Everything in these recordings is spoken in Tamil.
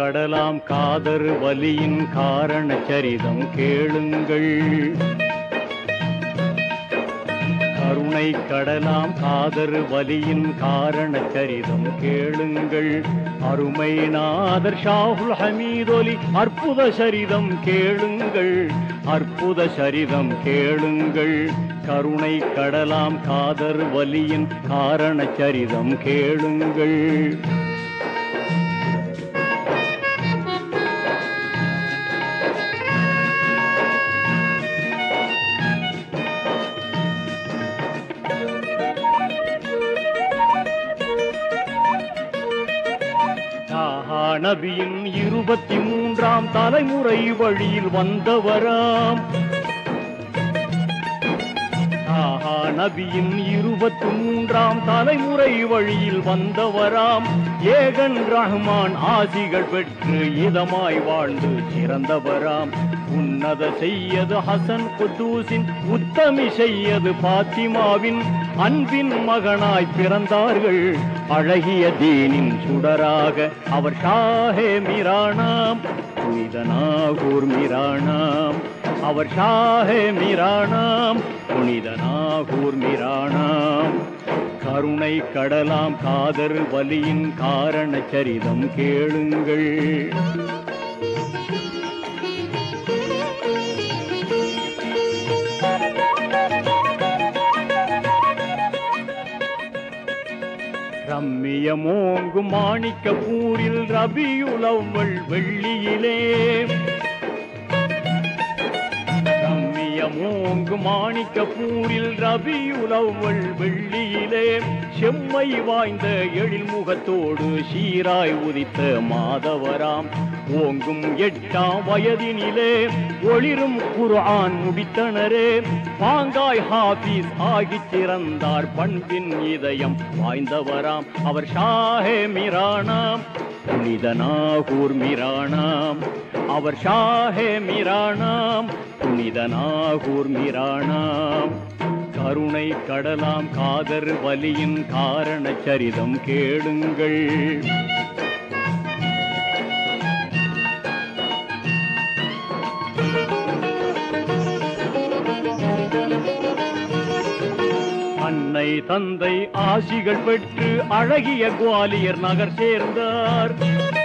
கடலாம் காதர் வலியின் காரண சரிதம் கேளுங்கள் கருணை கடலாம் காதர் வலியின் காரண சரிதம் கேளுங்கள் அருமை நாதர் ஷாஹுல் ஹமீதொலி அற்புத சரிதம் கேளுங்கள் அற்புத சரிதம் கேளுங்கள் கருணை கடலாம் காதர் வலியின் காரண சரிதம் கேளுங்கள் தாஹா நபியின் இருபத்தி மூன்றாம் தலைமுறை வழியில் வந்தவராம் தாஹா நபியின் இருபத்தி மூன்றாம் தலைமுறை வழியில் வந்தவராம் ஏகன் ரஹ்மான் ஆசிகள் பெற்று இதமாய் வாழ்ந்து சிறந்தவராம் உன்னத செய்யது ஹசன் குத்தூசின் உத்தமி செய்யது பாத்திமாவின் அன்பின் மகனாய் பிறந்தார்கள் அழகிய தீனின் சுடராக அவர் ஷாஹே மிரானாம் புனித நாகூர் மிரானாம் அவர் ஷாஹே மிரானாம் புனித நாகூர் மிரானாம் கருணை கடலாம் காதர் வலியின் காரண சரிதம் கேளுங்கள் ரம்மியமோங்கும் மாணிக்கப்பூரில் ரபியுலவள் வெள்ளியிலே ரம்மியமோங்கும் மாணிக்கப்பூரில் ரபியுலவள் வெள்ளியிலே செம்மை வாய்ந்த எழில் முகத்தோடு சீராய் உதித்த மாதவராம் ஓங்கும் எட்டாம் வயதினிலே ஒளிரும் குர்ஆன் முடித்தனரே பாங்காய் ஹாபீஸ் ஆகிச் சிறந்தார் பண்பின் இதயம் வாய்ந்தவராம் அவர் ஷாஹே மிரானாம் புனித நாகூர் மிரானாம் அவர் ஷாஹே மிரானாம் புனித நாகூர் மிரானாம் கருணை கடலாம் காதர் வலியின் காரண சரிதம் கேளுங்கள் அன்னை தந்தை ஆசிகள் பெற்று அழகிய குவாலியர் நகர் சேர்ந்தார்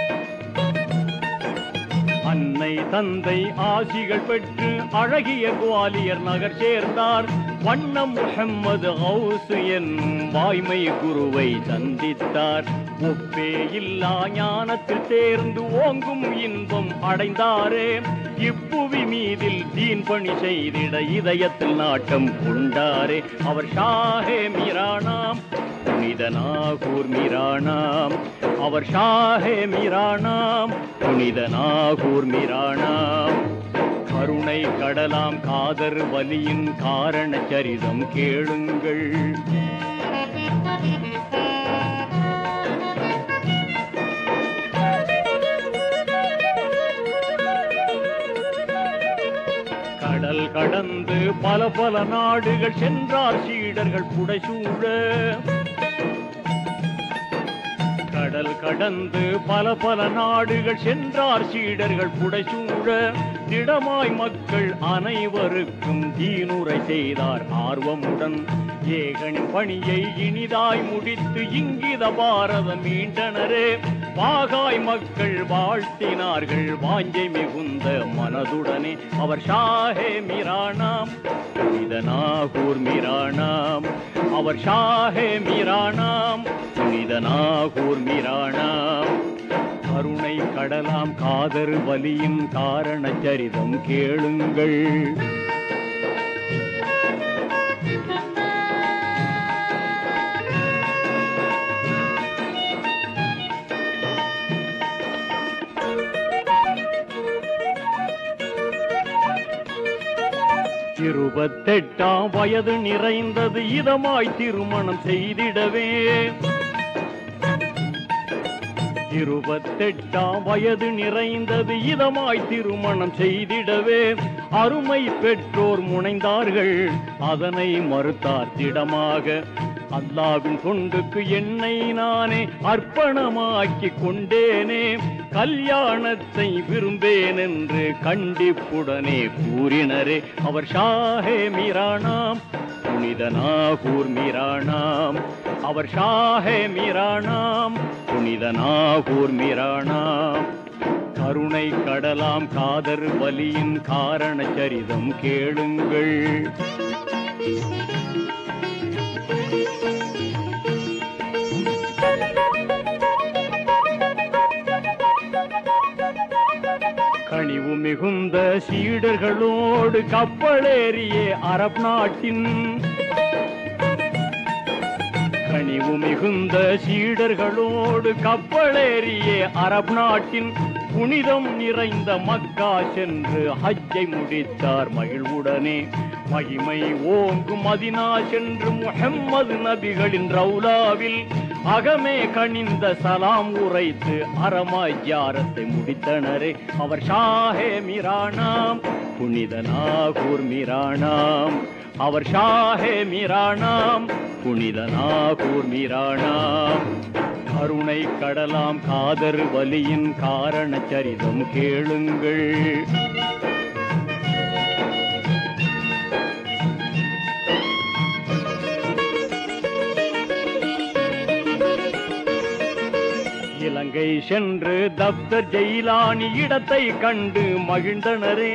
அன்னை தந்தை ஆசிகள் பெற்று அழகிய குவாலியர் நகர் சேர்ந்தார் வண்ணம் முஹம்மது ஹவுஸ் என்னும் வாய்மை குருவை சந்தித்தார் ஒப்பே இல்லா ஞானத்தில் தேர்ந்து ஓங்கும் இன்பம் அடைந்தாரே இப்புவி மீதில் தீன் பணி செய்திட இதயத்தில் நாட்டம் கொண்டாரே அவர் ஷாஹே மீரானாம் புனித நாகூர் மீரானாம் அவர் ஷாஹே மீரானாம் புனித நாகூர் மீரானாம் கருணை கடலாம் காதர் வலியின் காரண சரிதம் கேளுங்கள் கடல் கடந்து பல பல நாடுகள் சென்றார் சீடர்கள் புடைசூழ கடல் கடந்து பல பல நாடுகள் சென்றார் சீடர்கள் புடைசூழ திடமாய் மக்கள் அனைவருக்கும் தீனுரை செய்தார் ஆர்வமுடன் ஏகனின் பணியை இனிதாய் முடித்து இங்கித பாரதம் மீண்டனரே பாகாய் மக்கள் வாழ்த்தினார்கள் வாஞ்சை மிகுந்த மனதுடனே அவர் ஷாஹே மிரானாம் புனித நாகூர் மிரானாம் அவர் ஷாஹே மிரானாம் புனித நாகூர் மிரானாம் கருணை கடலாம் காதர் வலியின் காரண சரிதம் கேளுங்கள் இருபத்தெட்டாம் வயது நிறைந்தது இதமாய் திருமணம் செய்திடவே இருபத்தெட்டாம் வயது நிறைந்தது இதமாய் திருமணம் செய்திடவே அருமை பெற்றோர் முனைந்தார்கள் அதனை மறுத்தார் திடமாக அல்லாவின் தொண்டுக்கு என்னை நானே அர்ப்பணமாக்கி கொண்டேனே கல்யாணத்தை விரும்பேன் என்று கண்டிப்புடனே கூறினரே அவர் ஷாஹே மீரானாம் புனித நாகூர் மீரானாம் அவர் ஷாஹே மீரானாம் புனித நாகூர் மீரானாம் கருணை கடலாம் காதர் வலியின் காரண சரிதம் கேளுங்கள் கனிவு மிகுந்த சீடர்களோடு கப்பலேறிய அரப் நாட்டின் கனிவு மிகுந்த சீடர்களோடு கப்பலேறிய அரப் நாட்டின் புனிதம் நிறைந்த மக்கா சென்று ஹஜ்ஜை முடித்தார் மகிழ்வுடனே மகிமை ஓங்கும் மதினா சென்று முஹம்மது நபிகளின் ரவுலாவில் அகமே கனிந்த சலாம் உரைத்து அறமாய் ஜாரத்தை முடித்தனரே அவர் ஷாஹே மிரானாம் புனித நாகூர் மிரானாம் அவர் ஷாஹே மிரானாம் புனித நாகூர் மிரானாம் கருணை கடலாம் காதர் வலியின் காரண சரிதம் கேளுங்கள் இலங்கை சென்று தப்தர் ஜெயிலானி இடத்தை கண்டு மகிழ்ந்தனரே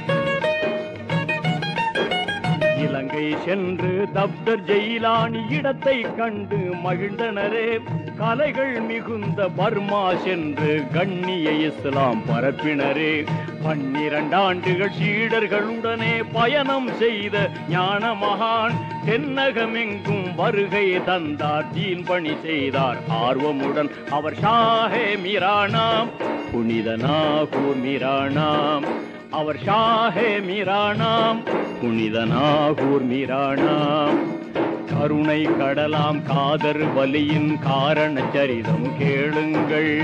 இலங்கை சென்று தப்தர் ஜெயிலானி இடத்தை கண்டு மகிழ்ந்தனரே கலைகள் மிகுந்த பர்மா சென்று கண்ணிய இஸ்லாம் பரப்பினரே பன்னிரண்டாண்டுகள் சீடர்களுடனே பயணம் செய்த ஞான மகான் தென்னகமெங்கும் வருகை தந்தார் தீன் பணி செய்தார் ஆர்வமுடன் அவர் ஷாஹே மீரானாம் புனித நாகூர் மீரானாம் அவர் ஷாஹே மீரானாம் புனித நாகூர் மீரானாம் கருணை கடலாம் காதர் வலியின் காரண சரிதம் கேளுங்கள்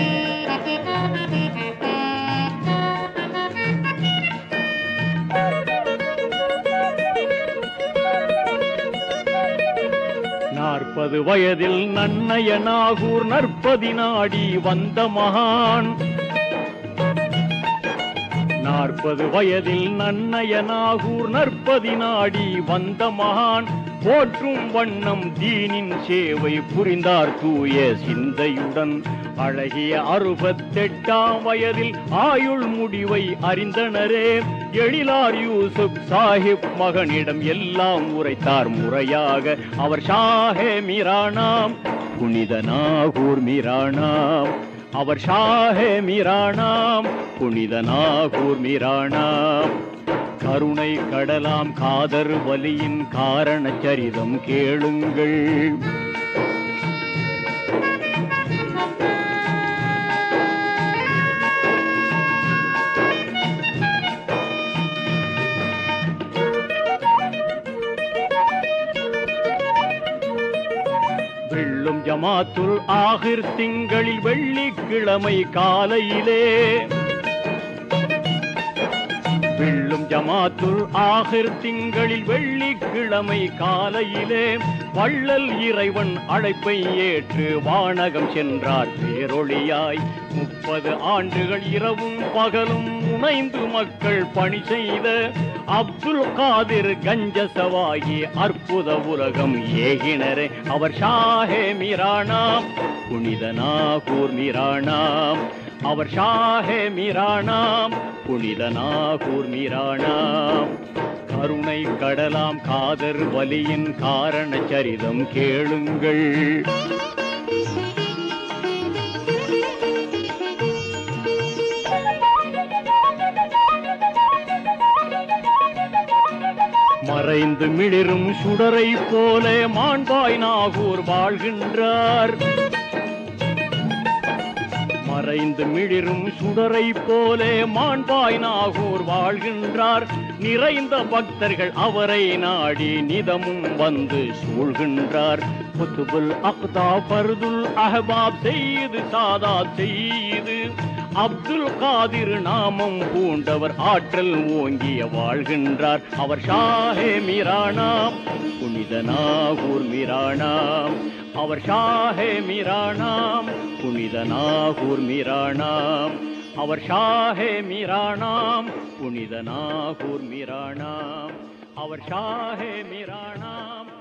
நாற்பது வயதில் நன்னய நாகூர் நற்பதி நாடி வந்த மகான் நாற்பது வயதில் நன்னய நாகூர் நற்பதி நாடி வந்த மகான் போற்றும் வண்ணம் தீனின் சேவை புரிந்தார் தூய சிந்தையுடன் அழகிய அறுபத்தெட்டாம் வயதில் ஆயுள் முடிவை அறிந்தனரே எழிலார் யூசுப் சாஹிப் மகனிடம் எல்லாம் உரைத்தார் முறையாக அவர் ஷாஹே மீரானாம் புனித நாகூர் மீரானாம் அவர் ஷாஹே மீரானாம் புனித நாகூர் மீரானாம் கருணை கடலாம் காதர் வலியின் காரண சரிதம் கேளுங்கள் வெள்ளும் ஜமாத்துல் ஆகிர் திங்களில் வெள்ளிக்கிழமை காலையிலே வெள்ளும் ஜமாத்துல் ஆகிர் திங்களில் வெள்ளிக்கிழமை காலையிலே வள்ளல் இறைவன் அழைப்பை ஏற்று வானகம் சென்றார் பேரொளியாய் முப்பது ஆண்டுகள் இரவும் பகலும் முனைந்து மக்கள் பணி செய்த அப்துல் காதிர் கஞ்சசவாகி அற்புத உலகம் ஏகினரே அவர் ஷாஹே மீரானாம் புனித நாகூர் மீரானாம் அவர் ஷாஹே மீரானாம் புனித நாகூர் மீரானாம் கருணை கடலாம் காதர் வலியின் காரண சரிதம் கேளுங்கள் மறைந்து மிளிரும் சுடரை போல மாண்பாய் நாகூர் வாழ்கின்றார் மறைந்து மிளிரும் சுடரை போலே மாண்பாய் நாகூர் வாழ்கின்றார் நிறைந்த பக்தர்கள் அவரை நாடி நிதமும் வந்து சூழ்கின்றார் குத்துபுல் அக்தா பர்துல் அஹபாப் செய்து சாதா செய்து அப்துல் காதிர் நாமம் பூண்டவர் ஆற்றல் ஓங்கிய வாழ்கின்றார் அவர் ஷாஹே மீரானாம் புனித நாகூர் மீரானாம் அவர் ஷாஹே மீரானாம் புனித நாகூர் மீரானாம் அவர் ஷாஹே மீரானாம் புனித நாகூர் மீரானாம் அவர் ஷாஹே மீரானாம்